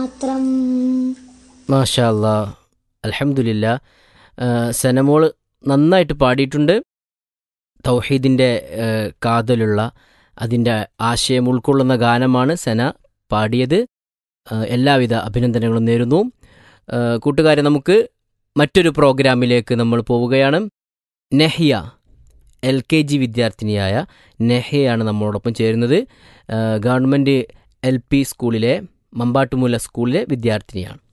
മാത്രം മാഷാ അല്ലാ അലഹമുല്ല സനമോൾ നന്നായിട്ട് പാടിയിട്ടുണ്ട് തൗഹീദിൻ്റെ കാതലുള്ള അതിൻ്റെ ആശയം ഉൾക്കൊള്ളുന്ന ഗാനമാണ് സന പാടിയത് ആ, എല്ലാവിധ അഭിനന്ദനങ്ങളും നേരുന്നു ആ, കൂട്ടുകാരെ നമുക്ക് മറ്റൊരു പ്രോഗ്രാമിലേക്ക് നമ്മൾ പോവുകയാണ് നെഹ്യ എൽ കെ ജി വിദ്യാർത്ഥിനിയായ നെഹ്യയാണ് നമ്മളോടൊപ്പം ചേരുന്നത് ആ, ഗവൺമെൻറ് എൽ പി സ്കൂളിലെ മമ്പാട്ടുമൂല സ്കൂളിലെ വിദ്യാർത്ഥിനിയാണ്